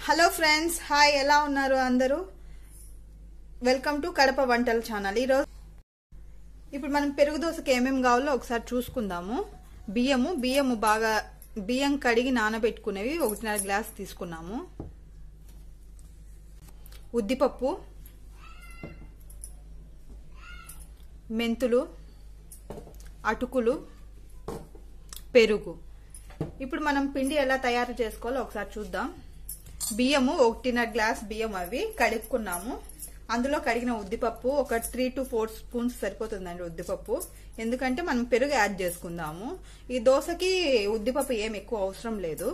hello friends hi ఎలా ఉన్నారు అందరూ వెల్కమ్ టు కడప వంటల ఛానల్ ఈరోజు ఇప్పుడు మనం పెరుగు దోశకి ఏమేమి కావాలో ఒకసారి చూసుకుందాము బియ్యము బియ్యము బాగా బియ్యం కడిగి నానబెట్టుకునేవి ఒకటిన్నర గ్లాస్ తీసుకున్నాము ఉద్దిపప్పు మెంతులు అటుకులు పెరుగు ఇప్పుడు మనం పిండి ఎలా తయారు చేసుకోవాలో ఒకసారి చూద్దాం బియ్యము ఒకటిన్నర గ్లాస్ బియ్యం అవి కడుక్కున్నాము అందులో కడిగిన ఉద్దిపప్పు ఒక త్రీ టు ఫోర్ స్పూన్స్ సరిపోతుందండి ఉద్దిపప్పు ఎందుకంటే మనం పెరుగు యాడ్ చేసుకుందాము ఈ దోశకి ఉద్దిపప్పు ఏం ఎక్కువ అవసరం లేదు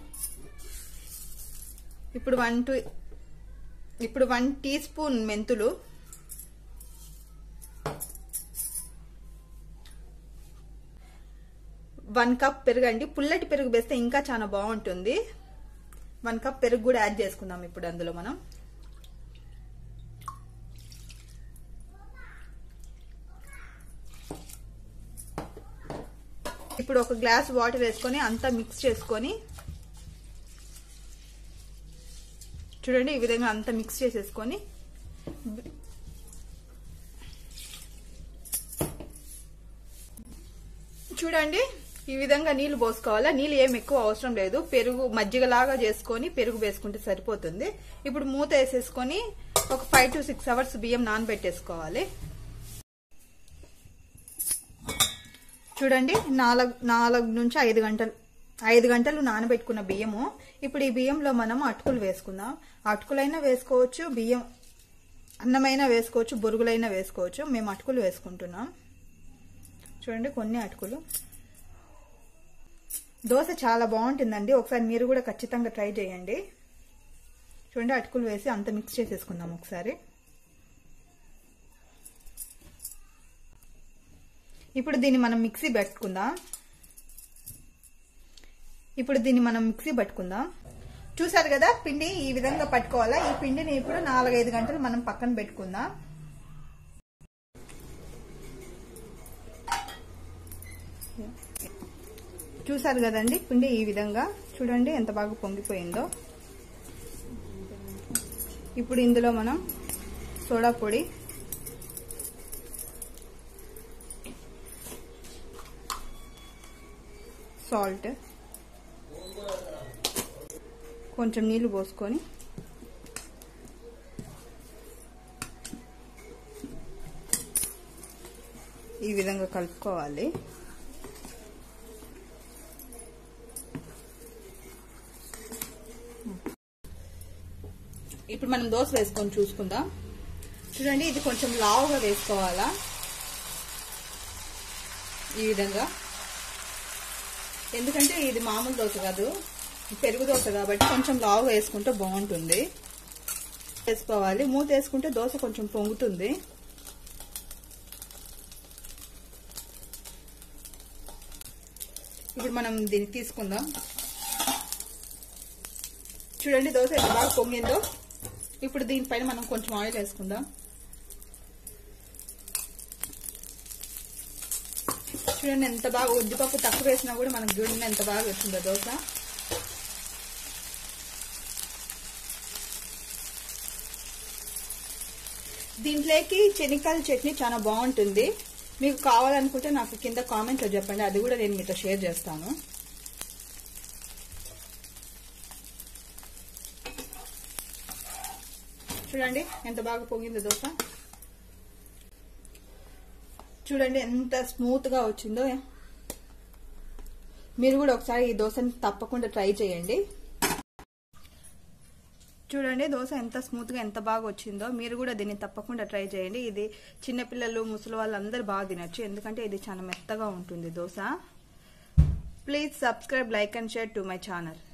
ఇప్పుడు వన్ టు ఇప్పుడు వన్ టీ స్పూన్ మెంతులు వన్ కప్ పెరుగు అండి పుల్లటి పెరుగు వేస్తే ఇంకా చాలా బాగుంటుంది వన్ కప్ పెరుగు కూడా యాడ్ చేసుకుందాం ఇప్పుడు అందులో మనం ఇప్పుడు ఒక గ్లాస్ వాటర్ వేసుకొని అంతా మిక్స్ చేసుకొని చూడండి ఈ విధంగా అంతా మిక్స్ చేసేసుకొని చూడండి ఈ విధంగా నీళ్లు పోసుకోవాలా నీళ్ళు ఏం ఎక్కువ అవసరం లేదు పెరుగు మజ్జిగలాగా చేసుకొని పెరుగు వేసుకుంటే సరిపోతుంది ఇప్పుడు మూత వేసేసుకొని ఒక ఫైవ్ టు సిక్స్ అవర్స్ బియ్యం నానబెట్టేసుకోవాలి చూడండి నాలుగు నాలుగు నుంచి ఐదు గంటలు ఐదు గంటలు నానబెట్టుకున్న బియ్యము ఇప్పుడు ఈ బియ్యంలో మనం అటుకులు వేసుకుందాం అటుకులైనా వేసుకోవచ్చు బియ్యం అన్నమైనా వేసుకోవచ్చు బొరుగులైనా వేసుకోవచ్చు మేము అటుకులు వేసుకుంటున్నాం చూడండి కొన్ని అటుకులు దోశ చాలా బాగుంటుందండి ఒకసారి మీరు కూడా ఖచ్చితంగా ట్రై చేయండి చూడండి అటుకులు వేసి అంత మిక్స్ చేసేసుకుందాం ఒకసారి ఇప్పుడు దీన్ని మనం మిక్సీ పెట్టుకుందాం ఇప్పుడు దీన్ని మనం మిక్సీ పట్టుకుందాం చూసారు కదా పిండి ఈ విధంగా పట్టుకోవాలా ఈ పిండిని ఇప్పుడు నాలుగైదు గంటలు మనం పక్కన పెట్టుకుందాం చూసారు కదండి పిండి ఈ విధంగా చూడండి ఎంత బాగా పొంగిపోయిందో ఇప్పుడు ఇందులో మనం సోడా పొడి సాల్ట్ కొంచెం నీళ్లు పోసుకొని ఈ విధంగా కలుపుకోవాలి ఇప్పుడు మనం దోశ వేసుకొని చూసుకుందాం చూడండి ఇది కొంచెం లావుగా వేసుకోవాలా ఈ విధంగా ఎందుకంటే ఇది మామూలు దోశ కాదు పెరుగు దోశ కాబట్టి కొంచెం లావుగా వేసుకుంటే బాగుంటుంది వేసుకోవాలి మూత వేసుకుంటే దోశ కొంచెం పొంగుతుంది ఇప్పుడు మనం దీన్ని తీసుకుందాం చూడండి దోశ ఎంత బాగా పొంగిందో ఇప్పుడు దీనిపైన మనం కొంచెం ఆయిల్ వేసుకుందాం చూడండి ఎంత బాగా ఉద్దిపప్పు తక్కువ వేసినా కూడా మనకు చూడండి ఎంత బాగా వచ్చిందో దోశ దీంట్లోకి శనగకాయల చట్నీ చాలా బాగుంటుంది మీకు కావాలనుకుంటే నాకు కింద కామెంట్లో చెప్పండి అది కూడా నేను మీతో షేర్ చేస్తాను చూడండి ఎంత బాగా పొంగిందో దోశ చూడండి ఎంత స్మూత్ గా వచ్చిందో మీరు కూడా ఒకసారి ఈ దోశని తప్పకుండా ట్రై చేయండి చూడండి దోశ ఎంత స్మూత్ గా ఎంత బాగా వచ్చిందో మీరు కూడా దీన్ని తప్పకుండా ట్రై చేయండి ఇది చిన్నపిల్లలు ముసలి వాళ్ళందరూ బాగా తినచ్చు ఎందుకంటే ఇది చాలా మెత్తగా ఉంటుంది dosa please subscribe like and share to my channel